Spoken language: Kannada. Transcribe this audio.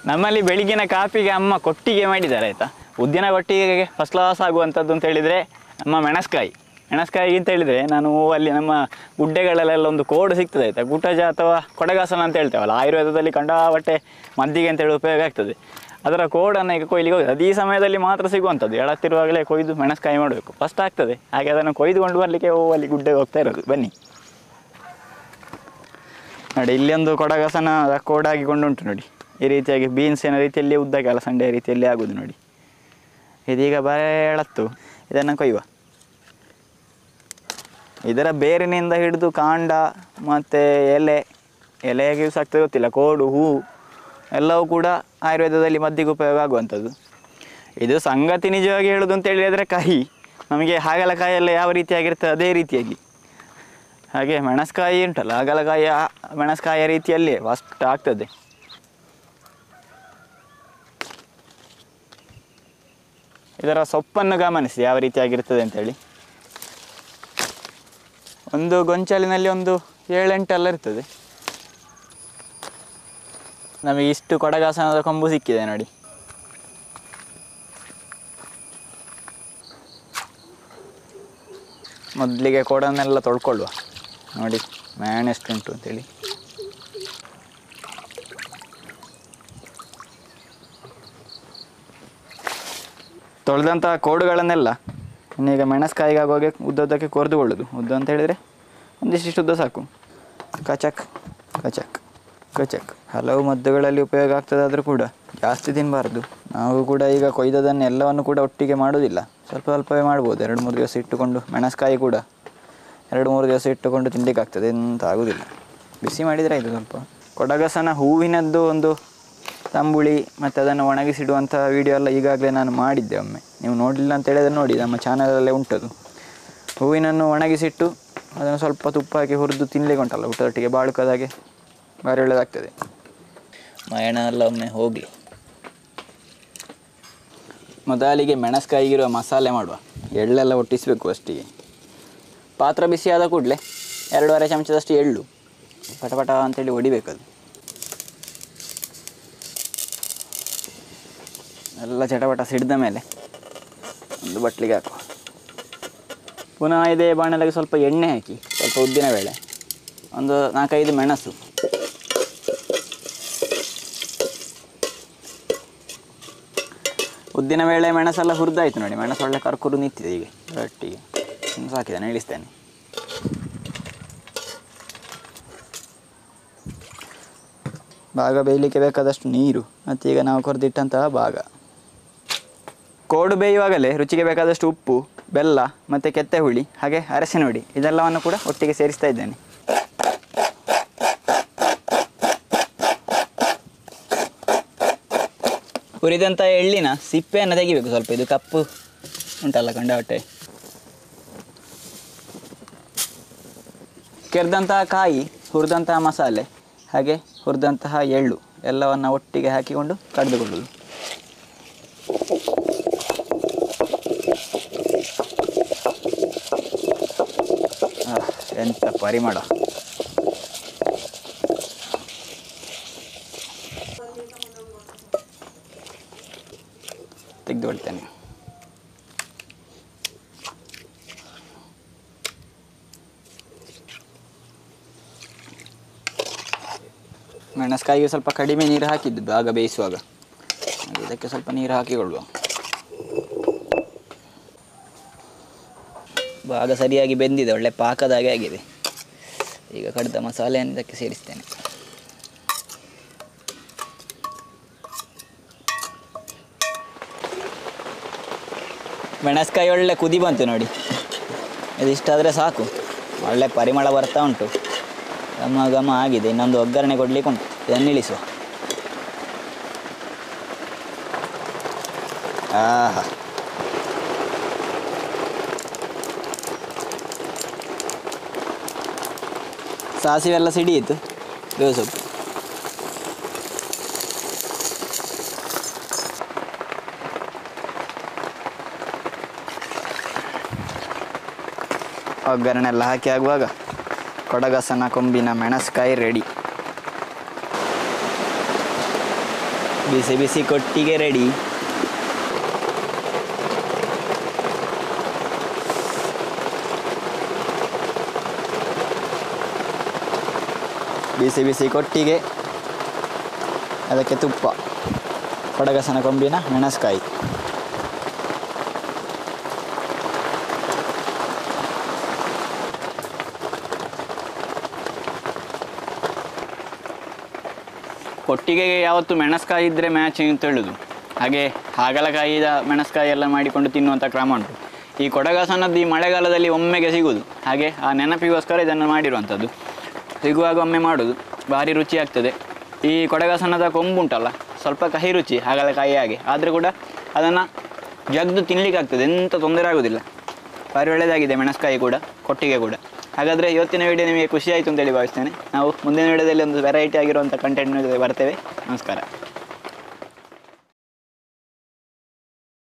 ನಮ್ಮಲ್ಲಿ ಬೆಳಿಗ್ಗಿನ ಕಾಪಿಗೆ ಅಮ್ಮ ಕೊಟ್ಟಿಗೆ ಮಾಡಿದ್ದಾರೆ ಆಯಿತಾ ಉದ್ದಿನ ಕೊಟ್ಟಿಗೆಗೆ ಫಸ್ಟ್ ಕ್ಲಾಸ್ ಆಗುವಂಥದ್ದು ಅಂತ ಹೇಳಿದರೆ ನಮ್ಮ ಮೆಣಸ್ಕಾಯಿ ಮೆಣಸ್ಕಾಯಿ ಅಂತ ಹೇಳಿದರೆ ನಾನು ಅಲ್ಲಿ ನಮ್ಮ ಗುಡ್ಡೆಗಳಲ್ಲೆಲ್ಲ ಒಂದು ಕೋಡು ಸಿಗ್ತದೆ ಆಯಿತಾ ಗುಟಜ ಅಥವಾ ಕೊಡಗಾಸನ ಅಂತ ಹೇಳ್ತೇವಲ್ಲ ಆಯುರ್ವೇದದಲ್ಲಿ ಕಂಡಾಬಟ್ಟೆ ಮದ್ದಿಗೆ ಅಂತ ಹೇಳಿ ಉಪಯೋಗ ಆಗ್ತದೆ ಅದರ ಕೋಡನ್ನು ಈಗ ಕೊಯ್ಲಿಗೆ ಹೋಗಿ ಅದು ಈ ಸಮಯದಲ್ಲಿ ಮಾತ್ರ ಸಿಗುವಂಥದ್ದು ಎಳತ್ತಿರುವಾಗಲೇ ಕೊಯ್ದು ಮೆಣಸ್ಕಾಯಿ ಮಾಡಬೇಕು ಫಸ್ಟ್ ಆಗ್ತದೆ ಹಾಗೆ ಅದನ್ನು ಕೊಯ್ದುಕೊಂಡು ಬರಲಿಕ್ಕೆ ಓ ಅಲ್ಲಿ ಗುಡ್ಡೆಗೆ ಹೋಗ್ತಾ ಇರೋದು ಬನ್ನಿ ನೋಡಿ ಇಲ್ಲಿ ಒಂದು ಕೊಡಗಸನ ಕೋಡಾಗಿಕೊಂಡು ಉಂಟು ನೋಡಿ ಈ ರೀತಿಯಾಗಿ ಬೀನ್ಸಿನ ರೀತಿಯಲ್ಲಿ ಉದ್ದಕ್ಕೆ ಅಲಸಂಡೆ ರೀತಿಯಲ್ಲಿ ಆಗುದು ನೋಡಿ ಇದೀಗ ಬರೇ ಎಳತ್ತು ಇದನ್ನು ಕೊಯ್ಯುವ ಇದರ ಬೇರಿನಿಂದ ಹಿಡಿದು ಕಾಂಡ ಮತ್ತು ಎಲೆ ಎಲೆಗೆ ಯೂಸ್ ಆಗ್ತದೆ ಗೊತ್ತಿಲ್ಲ ಕೋಡು ಹೂವು ಎಲ್ಲವೂ ಕೂಡ ಆಯುರ್ವೇದದಲ್ಲಿ ಮದ್ದಿಗೆ ಉಪಯೋಗ ಆಗುವಂಥದ್ದು ಇದು ಸಂಗತಿ ನಿಜವಾಗಿ ಹೇಳೋದು ಅಂತ ಹೇಳಿದರೆ ಕಹಿ ನಮಗೆ ಹಾಗಲಕಾಯಿ ಎಲ್ಲ ಯಾವ ರೀತಿಯಾಗಿರ್ತದೆ ಅದೇ ರೀತಿಯಾಗಿ ಹಾಗೆ ಮೆಣಸ್ಕಾಯಿ ಉಂಟಲ್ಲ ಹಾಗಲಕಾಯಿ ಆ ಮೆಣಸ್ಕಾಯಿಯ ರೀತಿಯಲ್ಲಿ ಫಸ್ಟ್ ಆಗ್ತದೆ ಇದರ ಸೊಪ್ಪನ್ನು ಗಮನಿಸಿ ಯಾವ ರೀತಿಯಾಗಿರ್ತದೆ ಅಂತೇಳಿ ಒಂದು ಗೊಂಚಲಿನಲ್ಲಿ ಒಂದು ಏಳೆಂಟೆಲ್ಲ ಇರ್ತದೆ ನಮಗೆ ಇಷ್ಟು ಕೊಡಗಾಸನದ ಕೊಂಬು ಸಿಕ್ಕಿದೆ ನೋಡಿ ಮೊದಲಿಗೆ ಕೋಡನ್ನೆಲ್ಲ ತೊಳ್ಕೊಳ್ಳುವ ನೋಡಿ ಮ್ಯಾನ್ ಎಷ್ಟುಂಟು ಅಂತೇಳಿ ತೊಳೆದಂಥ ಕೋಡುಗಳನ್ನೆಲ್ಲ ಇನ್ನೀಗ ಮೆಣಸ್ಕಾಯಿಗೆ ಆಗುವಾಗೆ ಉದ್ದುದ್ದಕ್ಕೆ ಕೊರೆದುಕೊಳ್ಳೋದು ಉದ್ದ ಅಂತ ಹೇಳಿದರೆ ಒಂದಿಷ್ಟಿಷ್ಟು ಉದ್ದ ಸಾಕು ಕಚಕ್ ಕಚಕ್ ಕಚಕ್ ಹಲವು ಮದ್ದುಗಳಲ್ಲಿ ಉಪಯೋಗ ಆಗ್ತದಾದರೂ ಕೂಡ ಜಾಸ್ತಿ ತಿನ್ನಬಾರ್ದು ನಾವು ಕೂಡ ಈಗ ಕೊಯ್ದದನ್ನು ಎಲ್ಲವನ್ನು ಕೂಡ ಒಟ್ಟಿಗೆ ಮಾಡೋದಿಲ್ಲ ಸ್ವಲ್ಪ ಸ್ವಲ್ಪವೇ ಮಾಡ್ಬೋದು ಎರಡು ಮೂರು ದಿವಸ ಇಟ್ಟುಕೊಂಡು ಮೆಣಸ್ಕಾಯಿ ಕೂಡ ಎರಡು ಮೂರು ದಿವಸ ಇಟ್ಟುಕೊಂಡು ತಿನ್ಲಿಕ್ಕೆ ಆಗ್ತದೆ ಎಂತ ಆಗೋದಿಲ್ಲ ಬಿಸಿ ಮಾಡಿದರೆ ಆಯಿತು ಸ್ವಲ್ಪ ಕೊಡಗಸನ ಹೂವಿನದ್ದು ಒಂದು ತಂಬುಳಿ ಮತ್ತು ಅದನ್ನು ಒಣಗಿಸಿಡುವಂಥ ವಿಡಿಯೋ ಎಲ್ಲ ಈಗಾಗಲೇ ನಾನು ಮಾಡಿದ್ದೆ ಒಮ್ಮೆ ನೀವು ನೋಡಲಿಲ್ಲ ಅಂತ ಹೇಳಿದ್ರೆ ನೋಡಿ ನಮ್ಮ ಚಾನಲಲ್ಲೇ ಉಂಟದು ಹೂವಿನನ್ನು ಒಣಗಿಸಿಟ್ಟು ಅದನ್ನು ಸ್ವಲ್ಪ ತುಪ್ಪ ಹಾಕಿ ಹುರಿದು ತಿನ್ಲಿಕ್ಕೆ ಉಂಟಲ್ಲ ಊಟದೊಟ್ಟಿಗೆ ಬಾಳುಕದಾಗೆ ಭಾರಿ ಒಳ್ಳೆಯದಾಗ್ತದೆ ಮಯಣ ಎಲ್ಲ ಒಮ್ಮೆ ಹೋಗಲಿ ಮೊದಲಿಗೆ ಮೆಣಸ್ಕಾಯಿಗಿರುವ ಮಸಾಲೆ ಮಾಡುವ ಎಳ್ಳೆಲ್ಲ ಒಟ್ಟಿಸಬೇಕು ಅಷ್ಟಿಗೆ ಪಾತ್ರ ಬಿಸಿಯಾದ ಕೂಡಲೇ ಎರಡೂವರೆ ಚಮಚದಷ್ಟು ಎಳ್ಳು ಪಟಪಟ ಅಂತೇಳಿ ಹೊಡಿಬೇಕದು ಎಲ್ಲ ಚಟಪಟ ಸಿಡಿದ ಮೇಲೆ ಒಂದು ಬಟ್ಲಿಗೆ ಹಾಕುವ ಪುನಃ ಇದೇ ಬಾಣಲೆಗೆ ಸ್ವಲ್ಪ ಎಣ್ಣೆ ಹಾಕಿ ಸ್ವಲ್ಪ ಉದ್ದಿನ ಬೇಳೆ ಒಂದು ನಾಲ್ಕೈದು ಮೆಣಸು ಉದ್ದಿನ ಬೇಳೆ ಮೆಣಸೆಲ್ಲ ಹುರಿದಾಯ್ತು ನೋಡಿ ಮೆಣಸು ಒಳ್ಳೆ ಕರ್ಕುರು ನಿಂತಿದೆ ಈಗ ಒಟ್ಟಿಗೆ ಇನ್ನು ಸಾಕಿದೆ ಇಳಿಸ್ತೇನೆ ಭಾಗ ಬೇಯಲಿಕ್ಕೆ ಬೇಕಾದಷ್ಟು ನೀರು ಮತ್ತು ಈಗ ನಾವು ಕೊರೆದಿಟ್ಟಂತಹ ಭಾಗ ಕೋಡು ಬೇಯುವಾಗಲೇ ರುಚಿಗೆ ಬೇಕಾದಷ್ಟು ಉಪ್ಪು ಬೆಲ್ಲ ಮತ್ತು ಕೆತ್ತೆ ಹುಳಿ ಹಾಗೆ ಅರಸಿನ ಹುಡಿ ಇದೆಲ್ಲವನ್ನು ಕೂಡ ಒಟ್ಟಿಗೆ ಸೇರಿಸ್ತಾ ಇದ್ದೇನೆ ಹುರಿದಂಥ ಎಳ್ಳಿನ ಸಿಪ್ಪೆಯನ್ನು ತೆಗಿಬೇಕು ಸ್ವಲ್ಪ ಇದು ಕಪ್ಪು ಉಂಟಲ್ಲ ಕಂಡಾವಟ್ಟೆ ಕೆರೆದಂತಹ ಕಾಯಿ ಹುರಿದಂತಹ ಮಸಾಲೆ ಹಾಗೆ ಹುರಿದಂತಹ ಎಳ್ಳು ಎಲ್ಲವನ್ನು ಒಟ್ಟಿಗೆ ಹಾಕಿಕೊಂಡು ಕಡಿದುಕೊಳ್ಳುವುದು ಆಹ್, ಎಂತ ಪರಿಮಳ ತೆಗೆದುಕೊಳ್ತೇನೆ ಮೆಣಸ್ಕಾಯಿಗೆ ಸ್ವಲ್ಪ ಕಡಿಮೆ ನೀರು ಹಾಕಿದ್ದು ಭಾಗ ಬೇಯಿಸುವಾಗ ಹಾಗೆ ಇದಕ್ಕೆ ಸ್ವಲ್ಪ ನೀರು ಹಾಕಿಕೊಳ್ಳುವ ಭಾಗ ಸರಿಯಾಗಿ ಬೆಂದಿದೆ ಒಳ್ಳೆ ಪಾಕದ ಹಾಗೆ ಆಗಿದೆ ಈಗ ಕಡಿದ ಮಸಾಲೆಯನ್ನು ಇದಕ್ಕೆ ಸೇರಿಸ್ತೇನೆ ಮೆಣಸ್ಕಾಯಿ ಒಳ್ಳೆ ಕುದಿ ಬಂತು ನೋಡಿ ಇದಿಷ್ಟಾದರೆ ಸಾಕು ಒಳ್ಳೆ ಪರಿಮಳ ಬರ್ತಾ ಉಂಟು ಘಮ ಘಮ ಆಗಿದೆ ಇನ್ನೊಂದು ಒಗ್ಗರಣೆ ಕೊಡ್ಲಿಕ್ಕೆ ಉಂಟು ಇದನ್ನು ಇಳಿಸುವ ಆಹಾ ಸಾಸಿವೆ ಎಲ್ಲ ಸಿಡಿಯಿತು ಬೇವು ಸೊಪ್ಪು ಒಗ್ಗರಣೆ ಎಲ್ಲ ಹಾಕಿ ಆಗುವಾಗ ಕೊಡಗಸನ ಕೊಂಬಿನ ಮೆಣಸ್ಕಾಯಿ ರೆಡಿ ಬಿಸಿ ಬಿಸಿ ಕೊಟ್ಟಿಗೆ ರೆಡಿ ಬಿಸಿ ಬಿಸಿ ಕೊಟ್ಟಿಗೆ ಅದಕ್ಕೆ ತುಪ್ಪ ಕೊಡಗಸನ ಕೊಂಬಿನ ಮೆಣಸ್ಕಾಯಿ ಕೊಟ್ಟಿಗೆಗೆ ಯಾವತ್ತು ಮೆಣಸ್ಕಾಯಿ ಇದ್ದರೆ ಮ್ಯಾಚಿಂಗ್ ಅಂತ ಹೇಳುದು ಹಾಗೆ ಹಾಗಲಕಾಯಿದ ಮೆಣಸ್ಕಾಯಿ ಎಲ್ಲ ಮಾಡಿಕೊಂಡು ತಿನ್ನುವಂಥ ಕ್ರಮ ಉಂಟು ಈ ಕೊಡಗಸನದ್ದು ಈ ಮಳೆಗಾಲದಲ್ಲಿ ಒಮ್ಮೆಗೆ ಸಿಗುವುದು ಹಾಗೆ ಆ ನೆನಪಿಗೋಸ್ಕರ ಇದನ್ನು ಮಾಡಿರುವಂಥದ್ದು ಸಿಗುವಾಗ ಒಮ್ಮೆ ಮಾಡೋದು ಭಾರಿ ರುಚಿ ಆಗ್ತದೆ ಈ ಕೊಡಗಸನದ ಕೊಂಬುಂಟಲ್ಲ ಸ್ವಲ್ಪ ಕಹಿ ರುಚಿ ಹಾಗಲಕಾಯಿ ಹಾಗೆ ಆದರೂ ಕೂಡ ಅದನ್ನು ಜಗ್ದು ತಿನ್ಲಿಕ್ಕೆ ಆಗ್ತದೆ ಎಂಥ ತೊಂದರೆ ಆಗೋದಿಲ್ಲ ಭಾರಿ ಒಳ್ಳೆಯದಾಗಿದೆ ಮೆಣಸ್ಕಾಯಿ ಕೂಡ ಕೊಟ್ಟಿಗೆ ಕೂಡ ಹಾಗಾದರೆ ಇವತ್ತಿನ ವಿಡಿಯೋ ನಿಮಗೆ ಖುಷಿ ಆಯಿತು ಅಂತೇಳಿ ಭಾವಿಸ್ತೇನೆ ನಾವು ಮುಂದಿನ ವಿಡಿಯೋದಲ್ಲಿ ಒಂದು ವೆರೈಟಿ ಆಗಿರುವಂಥ ಕಂಟೆಂಟ್ ಬರ್ತೇವೆ ನಮಸ್ಕಾರ